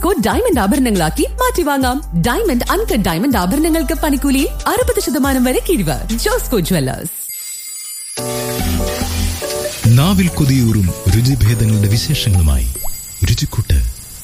Josco diamond ആഭരണങ്ങളാക്കി മാറ്റി വാങ്ങാം diamond uncut diamond ആഭരണങ്ങൾക്ക് പണിക്കൂലിയിൽ അറുപത് ശതമാനം വരെ കിഴിവ് ജോസ്കോ ജ്വല്ലേഴ്സ് നാവിൽ കൊതിയൂറും രുചിഭേദങ്ങളുടെ വിശേഷങ്ങളുമായി രുചിക്കൂട്ട്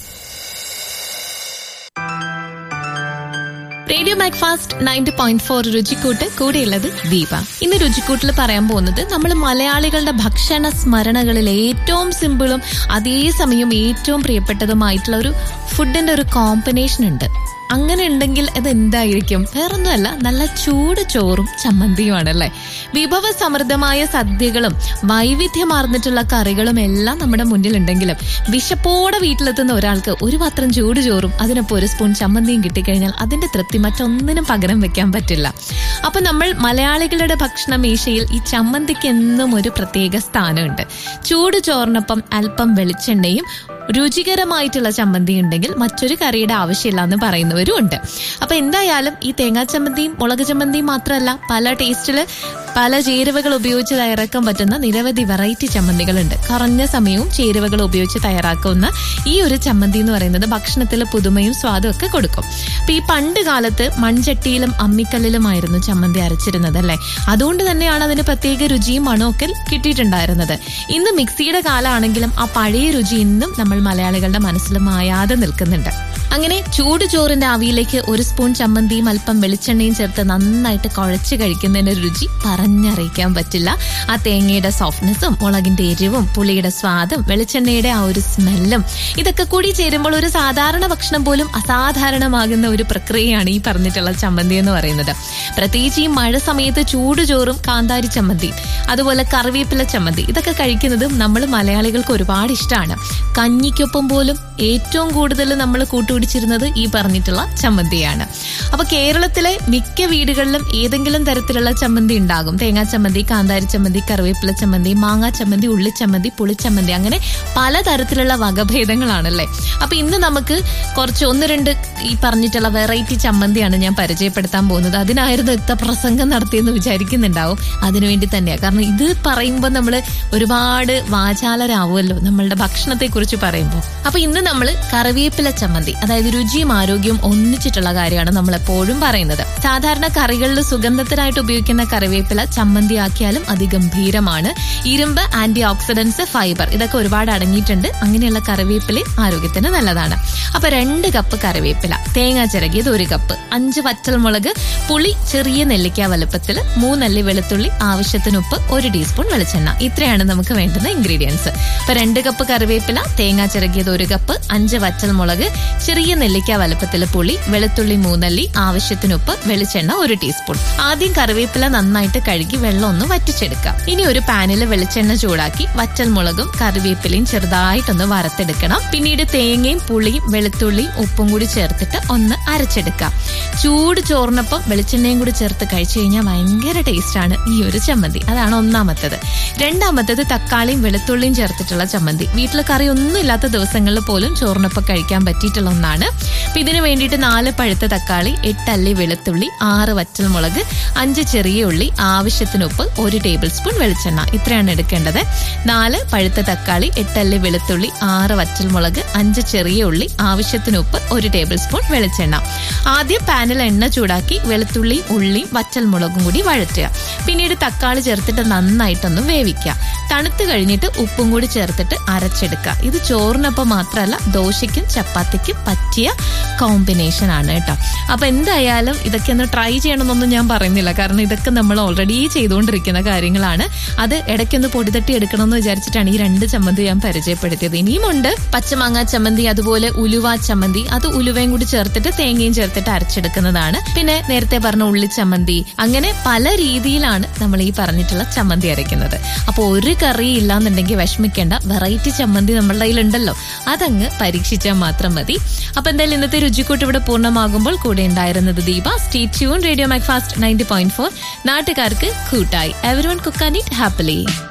radio breakfast ninety point four രുചിക്കൂട്ട് കൂടെയുള്ളത് ദീപ ഇന്ന് രുചിക്കൂട്ടിൽ പറയാൻ പോകുന്നത് നമ്മൾ മലയാളികളുടെ ഭക്ഷണ സ്മരണകളിൽ ഏറ്റവും സിമ്പിളും അതേസമയം ഏറ്റവും പ്രിയപ്പെട്ടതുമായിട്ടുള്ള ഒരു ഫുഡിന്റെ ഒരു കോമ്പിനേഷൻ ഉണ്ട് അങ്ങനെ ഉണ്ടെങ്കിൽ അത് എന്തായിരിക്കും വേറൊന്നുമല്ല നല്ല ചൂട് ചോറും ചമ്മന്തിയുമാണല്ലേ വിഭവ സമൃദ്ധമായ സദ്യകളും വൈവിധ്യമാർന്നിട്ടുള്ള കറികളും എല്ലാം നമ്മുടെ മുന്നിലുണ്ടെങ്കിലും വിശപ്പോടെ വീട്ടിലെത്തുന്ന ഒരാൾക്ക് ഒരു പാത്രം ചൂട് ചോറും അതിനൊപ്പം ഒരു സ്പൂൺ ചമ്മന്തിയും കിട്ടിക്കഴിഞ്ഞാൽ അതിന്റെ തൃപ്തി മറ്റൊന്നിനും പകരം വെക്കാൻ പറ്റില്ല അപ്പൊ നമ്മൾ മലയാളികളുടെ ഭക്ഷണ മേശയിൽ ഈ ചമ്മന്തിക്ക് എന്നും ഒരു പ്രത്യേക സ്ഥാനമുണ്ട് ചൂട് ചോറിനൊപ്പം അല്പം വെളിച്ചെണ്ണയും രുചികരമായിട്ടുള്ള ചമ്മന്തി ഉണ്ടെങ്കിൽ മറ്റൊരു കറിയുടെ ആവശ്യമില്ല എന്ന് പറയുന്നവരും ഉണ്ട് അപ്പൊ എന്തായാലും ഈ തേങ്ങാ ചമ്മന്തിയും മുളക് ചമ്മന്തിയും മാത്രമല്ല പല ടേസ്റ്റില് പല ചേരുവകൾ ഉപയോഗിച്ച് തയ്യാറാക്കാൻ പറ്റുന്ന നിരവധി വെറൈറ്റി ചമ്മന്തികളുണ്ട് കുറഞ്ഞ സമയവും ചേരുവകൾ ഉപയോഗിച്ച് തയ്യാറാക്കുന്ന ഈ ഒരു ചമ്മന്തി എന്ന് പറയുന്നത് ഭക്ഷണത്തിൽ പുതുമയും സ്വാദും ഒക്കെ കൊടുക്കും അപ്പൊ ഈ പണ്ട് കാലത്ത് മൺചട്ടിയിലും അമ്മിക്കല്ലിലുമായിരുന്നു ചമ്മന്തി അരച്ചിരുന്നത് അല്ലെ അതുകൊണ്ട് തന്നെയാണ് അതിന് പ്രത്യേക രുചിയും മണമൊക്കെ കിട്ടിയിട്ടുണ്ടായിരുന്നത് ഇന്ന് മിക്സിയുടെ കാലമാണെങ്കിലും ആ പഴയ രുചി ഇന്നും നമ്മൾ മലയാളികളുടെ മനസ്സിൽ മായാതെ നിൽക്കുന്നുണ്ട് അങ്ങനെ ചൂട് ചോറിന്റെ ആവിയിലേക്ക് ഒരു സ്പൂൺ ചമ്മന്തിയും അല്പം വെളിച്ചെണ്ണയും ചേർത്ത് നന്നായിട്ട് കുഴച്ച് കഴിക്കുന്നതിന്റെ രുചി പറഞ്ഞറിയിക്കാൻ പറ്റില്ല ആ തേങ്ങയുടെ സോഫ്റ്റ്നെസ്സും മുളകിന്റെ എരിവും പുളിയുടെ സ്വാദും വെളിച്ചെണ്ണയുടെ ആ ഒരു സ്മെല്ലും ഇതൊക്കെ കൂടി ചേരുമ്പോൾ ഒരു സാധാരണ ഭക്ഷണം പോലും അസാധാരണമാകുന്ന ഒരു പ്രക്രിയയാണ് ഈ പറഞ്ഞിട്ടുള്ള ചമ്മന്തി എന്ന് പറയുന്നത് പ്രത്യേകിച്ച് ഈ മഴ സമയത്ത് ചൂട് ചോറും കാന്താരി ചമ്മന്തി അതുപോലെ കറിവേപ്പില ചമ്മന്തി ഇതൊക്കെ കഴിക്കുന്നത് നമ്മൾ മലയാളികൾക്ക് ഒരുപാട് ഇഷ്ടമാണ് കഞ്ഞിക്കൊപ്പം പോലും ഏറ്റവും കൂടുതൽ നമ്മൾ കൂട്ടുപിടിച്ചിരുന്നത് ഈ പറഞ്ഞിട്ടുള്ള ചമ്മന്തിയാണ് അപ്പൊ കേരളത്തിലെ മിക്ക വീടുകളിലും ഏതെങ്കിലും തരത്തിലുള്ള ചമ്മന്തി ഉണ്ടാകും തേങ്ങാ ചമ്മന്തി കാന്താരി ചമ്മന്തി കറിവേപ്പില ചമ്മന്തി മാങ്ങാ ചമ്മന്തി ഉള്ളിച്ചമ്മന്തി പുളിച്ചമ്മന്തി അങ്ങനെ പലതരത്തിലുള്ള വകഭേദങ്ങളാണല്ലേ അപ്പൊ ഇന്ന് നമുക്ക് കുറച്ച് ഒന്ന് രണ്ട് ഈ പറഞ്ഞിട്ടുള്ള വെറൈറ്റി ചമ്മന്തിയാണ് ഞാൻ പരിചയപ്പെടുത്താൻ പോകുന്നത് അതിനായിരുന്നു ഇത്ത പ്രസംഗം നടത്തിയെന്ന് വിചാരിക്കുന്നുണ്ടാവും അതിനുവേണ്ടി തന്നെയാണ് കാരണം ഇത് പറയുമ്പോൾ നമ്മൾ ഒരുപാട് വാചാലരാവുമല്ലോ നമ്മളുടെ ഭക്ഷണത്തെ കുറിച്ച് പറയുമ്പോൾ അപ്പൊ ഇന്ന് നമ്മൾ കറിവേപ്പില ചമ്മന്തി അതായത് രുചിയും ആരോഗ്യവും ഒന്നിച്ചിട്ടുള്ള കാര്യമാണ് നമ്മൾ എപ്പോഴും പറയുന്നത് സാധാരണ കറികളിൽ സുഗന്ധത്തിനായിട്ട് ഉപയോഗിക്കുന്ന കറിവേപ്പില ചമ്മന്തി ആക്കിയാലും അതിഗംഭീരമാണ് ഇരുമ്പ് ആന്റി ഓക്സിഡൻസ് ഫൈബർ ഇതൊക്കെ ഒരുപാട് അടങ്ങിയിട്ടുണ്ട് അങ്ങനെയുള്ള കറിവേപ്പില ആരോഗ്യത്തിന് നല്ലതാണ് അപ്പൊ രണ്ട് കപ്പ് കറിവേപ്പില തേങ്ങ ചിരകിയത് ഒരു കപ്പ് അഞ്ച് വറ്റൽമുളക് പുളി ചെറിയ നെല്ലിക്ക വലുപ്പത്തിൽ മൂന്നല്ലി വെളുത്തുള്ളി ആവശ്യത്തിന് ഉപ്പ് ഒരു ടീസ്പൂൺ വെളിച്ചെണ്ണ ഇത്രയാണ് നമുക്ക് വേണ്ടുന്ന ഇൻഗ്രീഡിയൻസ് അപ്പൊ രണ്ട് കപ്പ് കറിവേപ്പില തേങ്ങ ചിരകിയത് ഒരു കപ്പ് അഞ്ച് വറ്റൽമുളക് ചെറിയ നെല്ലിക്ക വലുപ്പത്തിൽ പുളി വെളുത്തുള്ളി മൂന്നല്ലി ആവശ്യത്തിന് ഉപ്പ് വെളിച്ചെണ്ണ ഒരു ടീസ്പൂൺ ആദ്യം കറിവേപ്പില നന്നായിട്ട് കഴുകി വെള്ളം ഒന്ന് വറ്റിച്ചെടുക്കാം ഇനി ഒരു പാനിൽ വെളിച്ചെണ്ണ ചൂടാക്കി വറ്റൽമുളകും കറിവേപ്പിലയും ചെറുതായിട്ടൊന്ന് വറുത്തെടുക്കണം പിന്നീട് തേങ്ങയും പുളിയും വെളുത്തുള്ളിയും ഉപ്പും കൂടി ചേർത്തിട്ട് ഒന്ന് അരച്ചെടുക്കാം ചൂട് ചോറിനൊപ്പം വെളിച്ചെണ്ണയും കൂടി ചേർത്ത് കഴിച്ചു കഴിഞ്ഞാൽ ഭയങ്കര ടേസ്റ്റാണ് ഈ ഒരു ചമ്മന്തി അതാണ് ഒന്നാമത്തത് രണ്ടാമത്തത് തക്കാളിയും വെളുത്തുള്ളിയും ചേർത്തിട്ടുള്ള ചമ്മന്തി വീട്ടിൽ കറി ഒന്നും ഇല്ലാത്ത ദിവസങ്ങളിൽ പോലും ചോറിനൊപ്പം കഴിക്കാൻ പറ്റിയിട്ടുള്ള ഒന്നാണ് അപ്പൊ ഇതിന് വേണ്ടിയിട്ട് നാല് പഴുത്ത തക്കാളി എട്ടല്ലി വെളുത്തുള്ളി ആറ് വറ്റൽമുളക് അഞ്ച് ചെറിയ ഉള്ളി ആവശ്യത്തിനൊപ്പ് ഒരു ടേബിൾ സ്പൂൺ വെളിച്ചെണ്ണ ഇത്രയാണ് എടുക്കേണ്ടത് നാല് പഴുത്ത തക്കാളി എട്ടല്ലി വെളുത്തുള്ളി ആറ് വറ്റൽമുളക് അഞ്ച് ചെറിയ ഉള്ളി ആവശ്യത്തിനൊപ്പ് ഒരു ടേബിൾ സ്പൂൺ വെളിച്ചെണ്ണ ആദ്യം പാനിൽ എണ്ണ ചൂടാക്കി വെളുത്തുള്ളിയും ഉള്ളിയും വറ്റൽമുളകും കൂടി വഴറ്റുക പിന്നീട് തക്കാളി ചേർത്തിട്ട് നന്നായിട്ടൊന്ന് വേവിക്കുക തണുത്ത് കഴിഞ്ഞിട്ട് ഉപ്പും കൂടി ചേർത്തിട്ട് അരച്ചെടുക്കുക ഇത് ചോറിനൊപ്പം മാത്രമല്ല ദോശയ്ക്കും ചപ്പാത്തിക്കും പറ്റിയ കോമ്പിനേഷൻ ആണ് കേട്ടോ അപ്പൊ എന്തായാലും ഇതൊക്കെ ഒന്ന് ട്രൈ ചെയ്യണമെന്നൊന്നും ഞാൻ പറയുന്നില്ല കാരണം ഇതൊക്കെ നമ്മൾ ഓൾറെഡി ചെയ്തുകൊണ്ടിരിക്കുന്ന കാര്യങ്ങളാണ് അത് ഇടയ്ക്കൊന്ന് പൊടിതട്ടി എടുക്കണമെന്ന് വിചാരിച്ചിട്ടാണ് ഈ രണ്ട് ചമ്മന്തി ഞാൻ പരിചയപ്പെടുത്തിയത് ഇനിയുമുണ്ട് പച്ചമാങ്ങ ചമ്മന്തി അതുപോലെ ഉലുവ ചമ്മന്തി അത് ഉലുവയും കൂടി ചേർത്തിട്ട് തേങ്ങയും ചേർത്തിട്ട് അരച്ചെടുക്കുന്നതാണ് പിന്നെ നേരത്തെ പറഞ്ഞ ഉള്ളി ചമ്മന്തി അങ്ങനെ പല രീതിയിലാണ് നമ്മൾ ഈ പറഞ്ഞിട്ടുള്ള ചമ്മന്തി അരയ്ക്കുന്നത് അപ്പോൾ ഒരു കറി ഇല്ലാന്നുണ്ടെങ്കിൽ വിഷമിക്കേണ്ട വെറൈറ്റി ചമ്മന്തി നമ്മളുടെ കയ്യിലുണ്ടല്ലോ അതങ്ങ് പരീക്ഷിച്ചാൽ മാത്രം മതി അപ്പൊ എന്തായാലും ഇന്നത്തെ രുചിക്കൂട്ട് ഇവിടെ പൂർണ്ണമാകുമ്പോൾ കൂടെ ഉണ്ടായിരുന്നത് Deepa stay tune radio Macfast ninety point four നാട്ടുകാർക്ക് കൂട്ടായി every one cook and it happily